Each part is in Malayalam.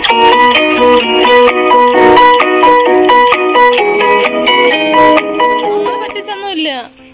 നമ്മളെ പറ്റിച്ചൊന്നുമില്ല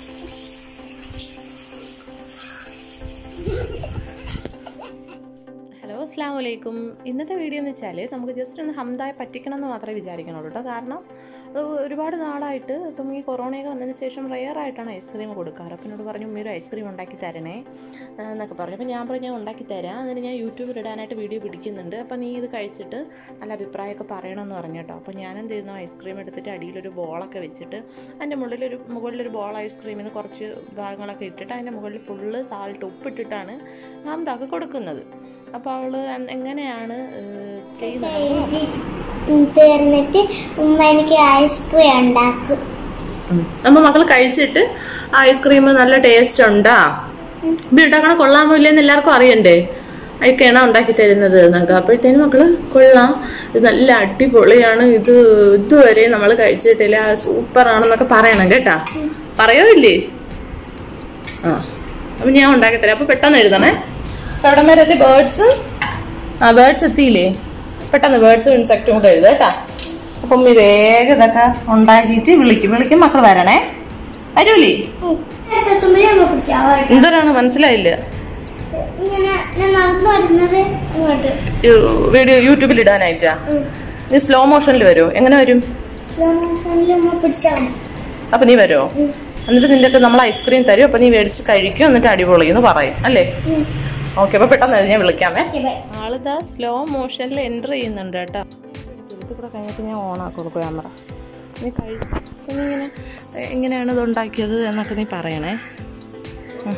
ഹലോ അസ്സാം വലൈക്കും ഇന്നത്തെ വീഡിയോ എന്ന് വെച്ചാൽ നമുക്ക് ജസ്റ്റ് ഒന്ന് ഹംദായി പറ്റിക്കണം എന്ന് മാത്രമേ വിചാരിക്കണുള്ളൂ കേട്ടോ കാരണം ഒരു- ഒരുപാട് നാളായിട്ട് ഇപ്പം ഈ കൊറോണയൊക്കെ വന്നതിന് ശേഷം റെയർ ആയിട്ടാണ് ഐസ്ക്രീം കൊടുക്കാറ് അപ്പം എന്നോട് പറഞ്ഞു ഉമ്മ ഒരു ഐസ്ക്രീം ഉണ്ടാക്കി തരണേ ആ, എന്നൊക്കെ പറഞ്ഞു അപ്പോൾ ഞാൻ പറഞ്ഞു ഞാൻ ഉണ്ടാക്കി തരാം അതിന് ഞാൻ യൂട്യൂബിൽ ഇടാനായിട്ട് വീഡിയോ പിടിക്കുന്നുണ്ട് അപ്പോൾ നീ ഇത് കഴിച്ചിട്ട് നല്ല അഭിപ്രായമൊക്കെ പറയണമെന്ന് പറഞ്ഞു കേട്ടോ അപ്പോൾ ഞാൻ എന്ത് ചെയ്യുന്നു ഐസ്ക്രീം എടുത്തിട്ട് അടിയിലൊരു ബോളൊക്കെ വെച്ചിട്ട് അതിൻ്റെ മുകളിലൊരു മുകളിലൊരു ബോൾ ഐസ്ക്രീമിന് കുറച്ച് ഭാഗങ്ങളൊക്കെ ഇട്ടിട്ട് അതിൻ്റെ മുകളിൽ ഫുള്ള് സാൾട്ട് ഉപ്പിട്ടിട്ടാണ് ഹംദാക്ക് കൊടുക്കുന്നത് അപ്പോൾ അവൾ എങ്ങനെയാണ് ഏഹ്, ചെയ്യുന്നത് എഴുതി തീർന്നിട്ട് ഉമ്മ എനിക്ക് ഐസ്ക്രീം ഉണ്ടാക്കും അപ്പൊ മക്കൾ കഴിച്ചിട്ട് ഐസ്ക്രീം നല്ല ടേസ്റ്റ് ഉണ്ടാ ഇത് ഉണ്ടാക്കണ കൊള്ളാമോ ഇല്ലെന്ന് എല്ലാവർക്കും അറിയണ്ടേ അയക്കാണ് ഉണ്ടാക്കി തരുന്നത് എന്നൊക്കെ അപ്പോഴത്തേനും മക്കള് കൊള്ളാം ഇത് നല്ല അടിപൊളിയാണ് ഇത് ഇതുവരെ നമ്മൾ കഴിച്ചിട്ടില്ല സൂപ്പർ ആണെന്നൊക്കെ പറയണം കേട്ടാ പറയോ ഇല്ലേ ആ അപ്പൊ ഞാൻ ഉണ്ടാക്കി തരാം അപ്പൊ പെട്ടെന്ന് എഴുതണേ അപ്പൊ എവിടെ വരെ എത്തി ബേർഡ്സ് ആ ബേർഡ്സ് എത്തിയില്ലേ പെട്ടെന്ന് ബേർഡ്സും ഇൻസെക്റ്റും കൂടെ എഴുതാം കേട്ടാ അപ്പം ഉമ്മി വേഗം ഇതൊക്കെ ഉണ്ടാക്കിയിട്ട് വിളിക്കും വിളിക്കും മക്കൾ വരണേ വരൂലേ എത്തുമ്പോൾ നമ്മൾ കുടിക്കാം എന്തരാണ് മനസ്സിലായില്ല ഇങ്ങനെ ഞാൻ നടന്നു വരുന്നത് ഇങ്ങോട്ട് വീഡിയോ യൂട്യൂബിൽ ഇടാനായിട്ടാ നീ സ്ലോ മോഷനിൽ വരുമോ എങ്ങനെ വരും സ്ലോ മോഷനിൽ ഉമ്മ പിടിച്ചാൽ മതി അപ്പൊ നീ വരുമോ എന്നിട്ട് നിന്റെ അടുത്ത് നമ്മൾ ഐസ്ക്രീം തരും അപ്പൊ നീ മേടിച്ച് കഴിക്കും എന്നിട്ട് അടിപൊളി എന്ന് പറയും അല്ലേ ഓക്കെ അപ്പൊ പെട്ടെന്ന് ഞാൻ വിളിക്കാമേ ആളിതാ സ്ലോ മോഷനിൽ എൻ്റർ ചെയ്യുന്നുണ്ട് കേട്ടോ ഇത് കൂടെ കഴിഞ്ഞിട്ട് ഞാൻ ഓൺ ആക്കുള്ളൂ ക്യാമറ നീ കഴി നീ ഇങ്ങനെ എ- എങ്ങനെയാണ് ഇത് ഉണ്ടാക്കിയത് എന്നൊക്കെ നീ പറയണേ ഉം.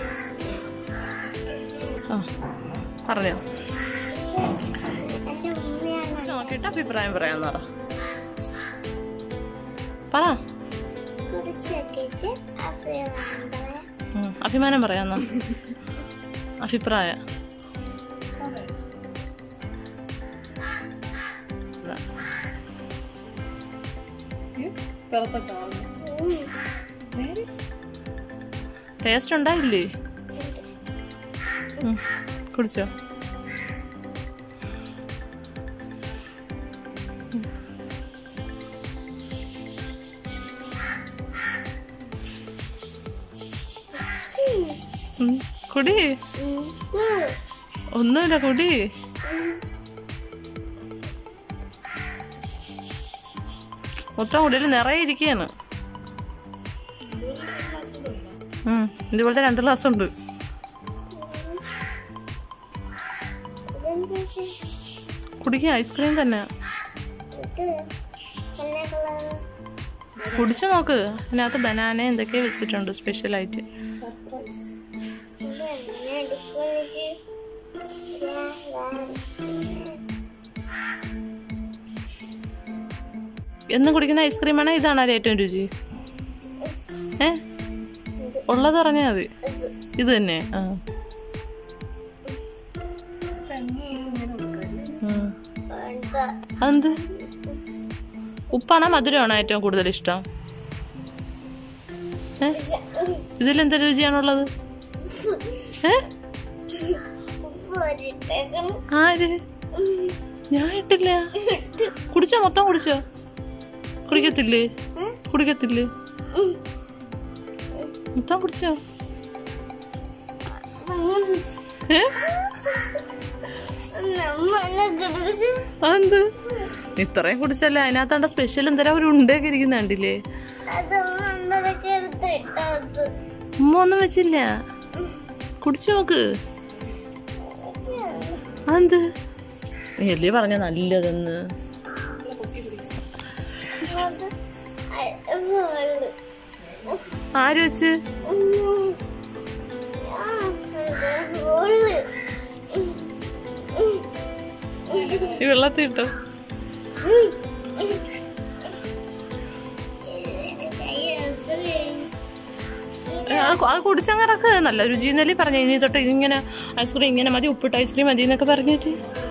ആ പറഞ്ഞോ എൻ്റെ ഉമ്മയാണ് നോക്കിയിട്ട് അഭിപ്രായം പറയാന്ന് പറ പറ കുടിച്ചൊക്കെ അഭിപ്രായം ഉം, അഭിമാനം പറയാന്നോ അഭിപ്രായ ടേസ്റ്റ് ഉണ്ടായില്ലേ ഉം, കുടിച്ചോ ഉം, കുടി ഒന്നുമില്ല കുടി മൊത്തം കുടിയിൽ നിറയെ ഇരിക്കുകയാണ് ഉം, ഇതുപോലത്തെ രണ്ട് ഗ്ലാസ് ഉണ്ട് കുടിക്കുക ഐസ്ക്രീം തന്നെ കുടിച്ചു നോക്ക് അതിനകത്ത് ബനാന എന്തൊക്കെയോ വെച്ചിട്ടുണ്ട് സ്പെഷ്യലായിട്ട് എന്നും കുടിക്കുന്ന ഐസ്ക്രീമാണ് ഇതാണോ ഏറ്റവും രുചി ഏ ഉള്ളത് പറഞ്ഞാൽ മതി ഇത് തന്നെ ആ ഉം. അതെന്ത് ഉപ്പാണോ മധുരമാണോ ഏറ്റവും കൂടുതൽ ഇഷ്ടം ഏ ഇതിലെന്ത് രുചിയാണുള്ളത് ഏ ആര് ഞാൻ ഇട്ടില്ല കുടിച്ചോ മൊത്തം കുടിച്ചോ കുടിക്കത്തില്ലേ കുടിക്കത്തില്ലേ മൊത്തം കുടിച്ചോ ഏ അതെന്ത് നീ ഇത്രയും കുടിച്ചല്ലേ അതിനകത്താണ്ട സ്പെഷ്യൽ എന്തരാ ഒരു ഉണ്ടൊക്കെ ഇരിക്കുന്ന കണ്ടില്ലേ ഉമ്മ ഒന്നും വെച്ചില്ല കുടിച്ചു നോക്ക് അതെന്ത് നീ അല്ലേ പറഞ്ഞ നല്ലതെന്ന് ആര് വെച്ച് ഈ വെള്ളത്തിൽ ഇട്ടോ ഏ, അത് അത് കുടിച്ചങ്ങറക്ക് നല്ല രുചി എന്നല്ലേ പറഞ്ഞു ഇനി തൊട്ട് ഇങ്ങനെ ഐസ്ക്രീം ഇങ്ങനെ മതി ഉപ്പിട്ട് ഐസ്ക്രീം മതി എന്നൊക്കെ പറഞ്ഞിട്ട്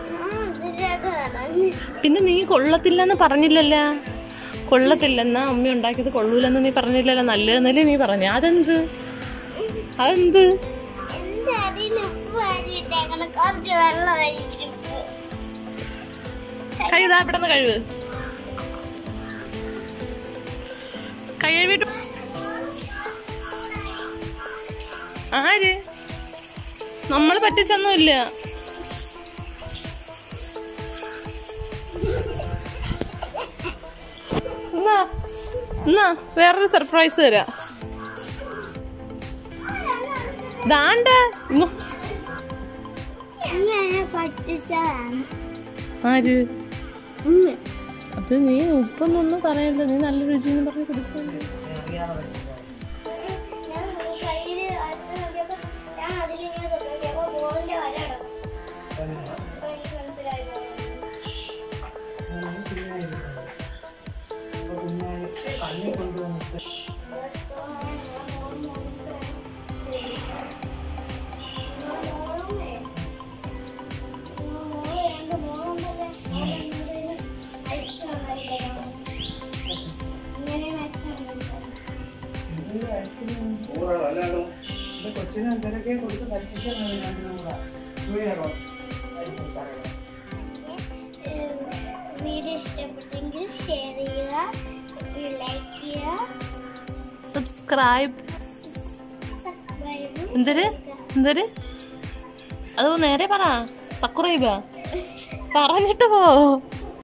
പിന്നെ നീ കൊള്ളത്തില്ലെന്ന് പറഞ്ഞില്ലല്ല കൊള്ളത്തില്ലെന്നാ അമ്മ ഉണ്ടാക്കിയത് കൊള്ളൂലെന്ന് നീ പറഞ്ഞില്ലല്ലോ നല്ലതെന്നല്ലേ നീ പറഞ്ഞു അതെന്ത് അതെന്ത് എന്റെ അടിയിൽ ഉപ്പ് വാരിയിട്ടേക്കണം കുറച്ച് വെള്ളം ഒഴിച്ചു ഇതാ ഇവിടെ നിന്ന് കഴിവ് കൈ കഴുകിട്ട് ആര് നമ്മൾ പറ്റിച്ചൊന്നുമില്ല എന്നാ എന്നാ വേറൊരു സർപ്രൈസ് തരാം ദാണ്ട ഇങ്ങോ. ഇങ്ങനെ പറ്റിച്ചതാണ് ആര് ഉമ്മ അത് നീ ഉപ്പൊന്നൊന്നും പറയണ്ട നീ നല്ല രുചിന്ന് പറഞ്ഞ് കുടിച്ചല്ലേ ഞാൻ കയ്യില് അച്ഛൻ നോക്കിയപ്പോ ഞാൻ അതിലിങ്ങനെ തൊട്ട് നോക്കിയപ്പോ ബോളിന്റെ വര അടക്കും അപ്പൊ എനിക്ക് മനസ്സിലായി കൊച്ചിന് എന്തൊക്കെ കൊടുത്ത് പഠിപ്പിച്ചാൽ വീഡിയോ ഇഷ്ടപ്പെട്ടെങ്കിൽ ഷെയർ ചെയ്യുക ലൈക്ക് ചെയ്യുക സബ്സ്ക്രൈബ് സബ്സ്ക്രൈബ് എന്തൊരു എന്തൊരു അത് നേരെ പറ സക്കുറൈബ പറഞ്ഞിട്ട് പോ